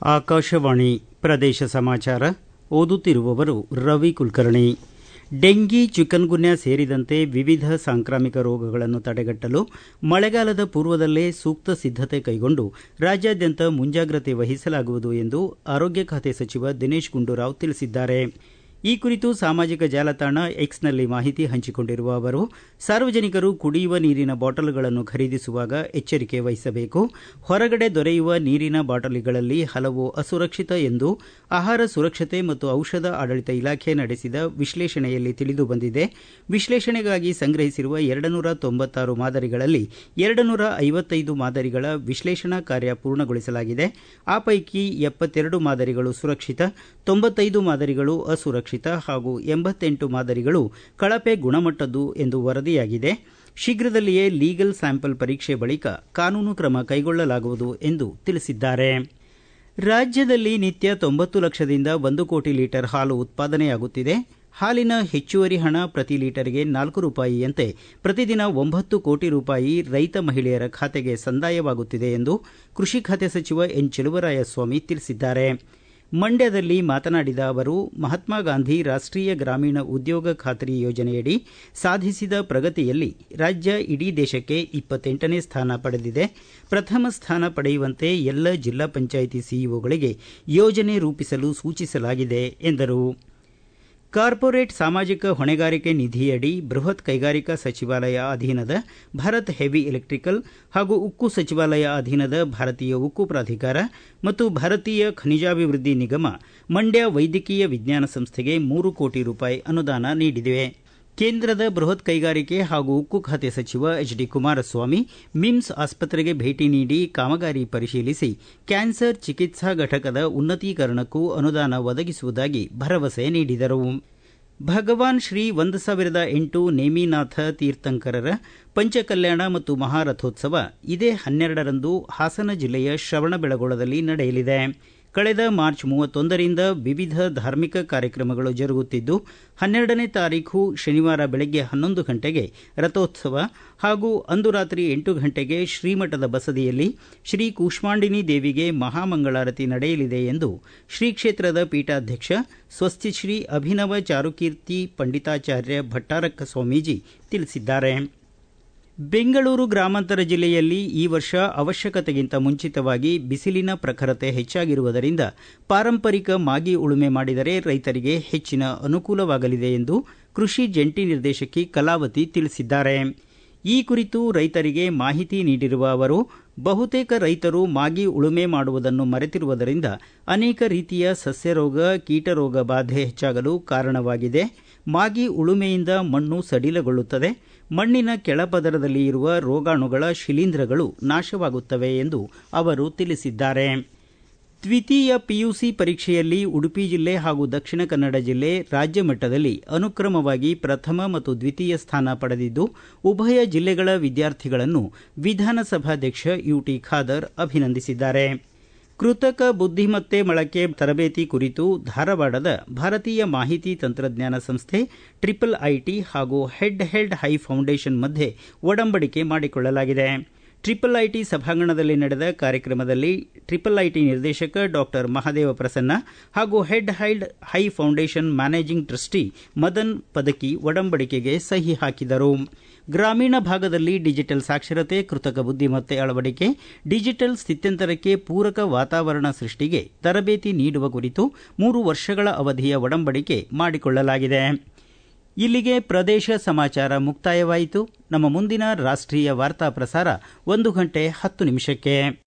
ಆಕಾಶವಾಣಿ ಪ್ರದೇಶ ಸಮಾಚಾರ ಓದುತ್ತಿರುವವರು ರವಿ ಕುಲಕರ್ಣಿ ಡೆಂಗಿ ಚಿಕನ್ಗುನ್ಯಾ ಸೇರಿದಂತೆ ವಿವಿಧ ಸಾಂಕ್ರಾಮಿಕ ರೋಗಗಳನ್ನು ತಡೆಗಟ್ಟಲು ಮಳೆಗಾಲದ ಪೂರ್ವದಲ್ಲೇ ಸೂಕ್ತ ಸಿದ್ದತೆ ಕೈಗೊಂಡು ರಾಜ್ಯಾದ್ಯಂತ ಮುಂಜಾಗ್ರತೆ ವಹಿಸಲಾಗುವುದು ಎಂದು ಆರೋಗ್ಯ ಖಾತೆ ಸಚಿವ ದಿನೇಶ್ ಗುಂಡೂರಾವ್ ತಿಳಿಸಿದ್ದಾರೆ ಈ ಕುರಿತು ಸಾಮಾಜಿಕ ಜಾಲತಾಣ ಎಕ್ಸ್ನಲ್ಲಿ ಮಾಹಿತಿ ಹಂಚಿಕೊಂಡಿರುವ ಅವರು ಸಾರ್ವಜನಿಕರು ಕುಡಿಯುವ ನೀರಿನ ಬಾಟಲ್ಗಳನ್ನು ಖರೀದಿಸುವಾಗ ಎಚ್ಚರಿಕೆ ವಹಿಸಬೇಕು ಹೊರಗಡೆ ದೊರೆಯುವ ನೀರಿನ ಬಾಟಲಿಗಳಲ್ಲಿ ಹಲವು ಅಸುರಕ್ಷಿತ ಎಂದು ಆಹಾರ ಸುರಕ್ಷತೆ ಮತ್ತು ಔಷಧ ಆಡಳಿತ ಇಲಾಖೆ ನಡೆಸಿದ ವಿಶ್ಲೇಷಣೆಯಲ್ಲಿ ತಿಳಿದು ಬಂದಿದೆ ವಿಶ್ಲೇಷಣೆಗಾಗಿ ಸಂಗ್ರಹಿಸಿರುವ ಎರಡುನೂರ ತೊಂಬತ್ತಾರು ಮಾದರಿಗಳಲ್ಲಿ ಎರಡುನೂರ ಐವತ್ತೈದು ಮಾದರಿಗಳ ವಿಶ್ಲೇಷಣಾ ಕಾರ್ಯ ಪೂರ್ಣಗೊಳಿಸಲಾಗಿದೆ ಆ ಪೈಕಿ ಎಪ್ಪತ್ತೆರಡು ಮಾದರಿಗಳು ಸುರಕ್ಷಿತ ತೊಂಬತ್ತೈದು ಮಾದರಿಗಳು ಅಸುರಕ್ಷಿತ ಹಾಗೂ ಎಂಬತ್ತೆಂಟು ಮಾದರಿಗಳು ಕಳಪೆ ಗುಣಮಟ್ಟದ್ದು ಎಂದು ವರದಿಯಾಗಿದೆ ಶೀಘ್ರದಲ್ಲಿಯೇ ಲೀಗಲ್ ಸ್ಯಾಂಪಲ್ ಪರೀಕ್ಷೆ ಬಳಿಕ ಕಾನೂನು ಕ್ರಮ ಕೈಗೊಳ್ಳಲಾಗುವುದು ಎಂದು ತಿಳಿಸಿದ್ದಾರೆ ರಾಜ್ಯದಲ್ಲಿ ನಿತ್ಯ ತೊಂಬತ್ತು ಲಕ್ಷದಿಂದ ಒಂದು ಕೋಟಿ ಲೀಟರ್ ಹಾಲು ಉತ್ಪಾದನೆಯಾಗುತ್ತಿದೆ ಹಾಲಿನ ಹೆಚ್ಚುವರಿ ಹಣ ಪ್ರತಿ ಲೀಟರ್ಗೆ ನಾಲ್ಕು ರೂಪಾಯಿಯಂತೆ ಪ್ರತಿದಿನ ಒಂಬತ್ತು ಕೋಟಿ ರೂಪಾಯಿ ರೈತ ಮಹಿಳೆಯರ ಖಾತೆಗೆ ಸಂದಾಯವಾಗುತ್ತಿದೆ ಎಂದು ಕೃಷಿ ಖಾತೆ ಸಚಿವ ಎನ್ ಚೆಲುವರಾಯಸ್ವಾಮಿ ತಿಳಿಸಿದ್ದಾರೆ ಮಂಡ್ಯದಲ್ಲಿ ಮಾತನಾಡಿದ ಅವರು ಮಹಾತ್ಮ ಗಾಂಧಿ ರಾಷ್ಟೀಯ ಗ್ರಾಮೀಣ ಉದ್ಯೋಗ ಖಾತರಿ ಯೋಜನೆಯಡಿ ಸಾಧಿಸಿದ ಪ್ರಗತಿಯಲ್ಲಿ ರಾಜ್ಯ ಇಡೀ ದೇಶಕ್ಕೆ ಇಪ್ಪತ್ತೆಂಟನೇ ಸ್ಥಾನ ಪಡೆದಿದೆ ಪ್ರಥಮ ಸ್ಥಾನ ಪಡೆಯುವಂತೆ ಎಲ್ಲ ಜಿಲ್ಲಾ ಪಂಚಾಯಿತಿ ಸಿಇಒಗಳಿಗೆ ಯೋಜನೆ ರೂಪಿಸಲು ಸೂಚಿಸಲಾಗಿದೆ ಎಂದರು ಕಾರ್ಪೊರೇಟ್ ಸಾಮಾಜಿಕ ಹೊಣೆಗಾರಿಕೆ ನಿಧಿಯಡಿ ಬೃಹತ್ ಕೈಗಾರಿಕಾ ಸಚಿವಾಲಯ ಅಧೀನದ ಭಾರತ್ ಹೆವಿ ಎಲೆಕ್ಟಿಕಲ್ ಹಾಗೂ ಉಕ್ಕು ಸಚಿವಾಲಯ ಅಧೀನದ ಭಾರತೀಯ ಉಕ್ಕು ಪ್ರಾಧಿಕಾರ ಮತ್ತು ಭಾರತೀಯ ಖನಿಜಾಭಿವೃದ್ಧಿ ನಿಗಮ ಮಂಡ್ಯ ವೈದ್ಯಕೀಯ ವಿಜ್ಞಾನ ಸಂಸ್ಥೆಗೆ ಮೂರು ಕೋಟಿ ರೂಪಾಯಿ ಅನುದಾನ ನೀಡಿವೆ ಕೇಂದ್ರದ ಬೃಹತ್ ಕೈಗಾರಿಕೆ ಹಾಗೂ ಉಕ್ಕು ಖಾತೆ ಸಚಿವ ಎಚ್ ಡಿ ಕುಮಾರಸ್ವಾಮಿ ಮಿಮ್ಸ್ ಆಸ್ಪತ್ರೆಗೆ ಭೇಟಿ ನೀಡಿ ಕಾಮಗಾರಿ ಪರಿಶೀಲಿಸಿ ಕ್ಯಾನ್ಸರ್ ಚಿಕಿತ್ಸಾ ಘಟಕದ ಉನ್ನತೀಕರಣಕ್ಕೂ ಅನುದಾನ ಒದಗಿಸುವುದಾಗಿ ಭರವಸೆ ನೀಡಿದರು ಭಗವಾನ್ ಶ್ರೀ ಒಂದು ಸಾವಿರದ ಎಂಟು ನೇಮಿನಾಥ ತೀರ್ಥಂಕರರ ಪಂಚಕಲ್ಯಾಣ ಮತ್ತು ಮಹಾರಥೋತ್ಸವ ಇದೇ ಹನ್ನೆರಡರಂದು ಹಾಸನ ಜಿಲ್ಲೆಯ ಶ್ರವಣಬೆಳಗೊಳದಲ್ಲಿ ನಡೆಯಲಿದೆ ಕಳೆದ ಮಾರ್ಚ್ ಮೂವತ್ತೊಂದರಿಂದ ವಿವಿಧ ಧಾರ್ಮಿಕ ಕಾರ್ಯಕ್ರಮಗಳು ಜರುಗುತ್ತಿದ್ದು ಹನ್ನೆರಡನೇ ತಾರೀಖು ಶನಿವಾರ ಬೆಳಗ್ಗೆ ಹನ್ನೊಂದು ಗಂಟೆಗೆ ರಥೋತ್ಸವ ಹಾಗೂ ಅಂದು ರಾತ್ರಿ ಎಂಟು ಗಂಟೆಗೆ ಶ್ರೀಮಠದ ಬಸದಿಯಲ್ಲಿ ಶ್ರೀ ಕೂಷ್ಮಾಂಡಿನಿ ದೇವಿಗೆ ಮಹಾಮಂಗಳಾರತಿ ನಡೆಯಲಿದೆ ಎಂದು ಶ್ರೀ ಕ್ಷೇತ್ರದ ಪೀಠಾಧ್ಯಕ್ಷ ಸ್ವಸ್ತಿಶ್ರೀ ಅಭಿನವ ಚಾರುಕೀರ್ತಿ ಪಂಡಿತಾಚಾರ್ಯ ಭಟ್ಟಾರಕ ಸ್ವಾಮೀಜಿ ತಿಳಿಸಿದ್ದಾರೆ ಬೆಂಗಳೂರು ಗ್ರಾಮಾಂತರ ಜಿಲ್ಲೆಯಲ್ಲಿ ಈ ವರ್ಷ ಅವಶ್ಯಕತೆಗಿಂತ ಮುಂಚಿತವಾಗಿ ಬಿಸಿಲಿನ ಪ್ರಖರತೆ ಹೆಚ್ಚಾಗಿರುವುದರಿಂದ ಪಾರಂಪರಿಕ ಮಾಗಿ ಉಳುಮೆ ಮಾಡಿದರೆ ರೈತರಿಗೆ ಹೆಚ್ಚಿನ ಅನುಕೂಲವಾಗಲಿದೆ ಎಂದು ಕೃಷಿ ಜಂಟಿ ನಿರ್ದೇಶಕಿ ಕಲಾವತಿ ತಿಳಿಸಿದ್ದಾರೆ ಈ ಕುರಿತು ರೈತರಿಗೆ ಮಾಹಿತಿ ನೀಡಿರುವ ಅವರು ಬಹುತೇಕ ರೈತರು ಮಾಗಿ ಉಳುಮೆ ಮಾಡುವುದನ್ನು ಮರೆತಿರುವುದರಿಂದ ಅನೇಕ ರೀತಿಯ ಸಸ್ಯರೋಗ ಕೀಟರೋಗ ಬಾಧೆ ಹೆಚ್ಚಾಗಲು ಕಾರಣವಾಗಿದೆ ಮಾಗಿ ಉಳುಮೆಯಿಂದ ಮಣ್ಣು ಸಡಿಲಗೊಳ್ಳುತ್ತದೆ ಮಣ್ಣಿನ ಕೆಳಪದರದಲ್ಲಿ ಇರುವ ರೋಗಾಣುಗಳ ಶಿಲೀಂಧ್ರಗಳು ನಾಶವಾಗುತ್ತವೆ ಎಂದು ಅವರು ತಿಳಿಸಿದ್ದಾರೆ ದ್ವಿತೀಯ ಪಿಯುಸಿ ಪರೀಕ್ಷೆಯಲ್ಲಿ ಉಡುಪಿ ಜಿಲ್ಲೆ ಹಾಗೂ ದಕ್ಷಿಣ ಕನ್ನಡ ಜಿಲ್ಲೆ ರಾಜ್ಯ ಮಟ್ಟದಲ್ಲಿ ಅನುಕ್ರಮವಾಗಿ ಪ್ರಥಮ ಮತ್ತು ದ್ವಿತೀಯ ಸ್ಥಾನ ಪಡೆದಿದ್ದು ಉಭಯ ಜಿಲ್ಲೆಗಳ ವಿದ್ಯಾರ್ಥಿಗಳನ್ನು ವಿಧಾನಸಭಾಧ್ಯಕ್ಷ ಯುಟಿ ಖಾದರ್ ಅಭಿನಂದಿಸಿದ್ದಾರೆ ಕೃತಕ ಬುದ್ದಿಮತ್ತೆ ಬಳಕೆ ತರಬೇತಿ ಕುರಿತು ಧಾರವಾಡದ ಭಾರತೀಯ ಮಾಹಿತಿ ತಂತ್ರಜ್ಞಾನ ಸಂಸ್ಥೆ ಟ್ರಿಪಲ್ ಐಟಿ ಹಾಗೂ ಹೆಡ್ ಹೆಲ್ಡ್ ಹೈ ಫೌಂಡೇಶನ್ ಮಧ್ಯೆ ಒಡಂಬಡಿಕೆ ಮಾಡಿಕೊಳ್ಳಲಾಗಿದೆ ಟ್ರಿಪಲ್ ಐಟಿ ಸಭಾಂಗಣದಲ್ಲಿ ನಡೆದ ಕಾರ್ಯಕ್ರಮದಲ್ಲಿ ಟ್ರಿಪಲ್ ಐಟಿ ನಿರ್ದೇಶಕ ಡಾಕ್ಟರ್ ಮಹಾದೇವ ಪ್ರಸನ್ನ ಹಾಗೂ head held high foundation managing trustee Madan Padaki ಒಡಂಬಡಿಕೆಗೆ ಸಹಿ ಹಾಕಿದರು ಗ್ರಾಮೀಣ ಭಾಗದಲ್ಲಿ ಡಿಜಿಟಲ್ ಸಾಕ್ಷರತೆ ಕೃತಕ ಬುದ್ದಿಮತ್ತೆ ಅಳವಡಿಕೆ ಡಿಜಿಟಲ್ ಸ್ಥಿತ್ಯಂತರಕ್ಕೆ ಪೂರಕ ವಾತಾವರಣ ಸೃಷ್ಟಿಗೆ ತರಬೇತಿ ನೀಡುವ ಕುರಿತು ಮೂರು ವರ್ಷಗಳ ಅವಧಿಯ ಒಡಂಬಡಿಕೆ ಮಾಡಿಕೊಳ್ಳಲಾಗಿದೆ ಇಲ್ಲಿಗೆ ಪ್ರದೇಶ ಸಮಾಚಾರ ಮುಕ್ತಾಯವಾಯಿತು ನಮ್ಮ ಮುಂದಿನ ರಾಷ್ಟೀಯ ವಾರ್ತಾ ಪ್ರಸಾರ ಒಂದು ಗಂಟೆ ಹತ್ತು ನಿಮಿಷಕ್ಕೆ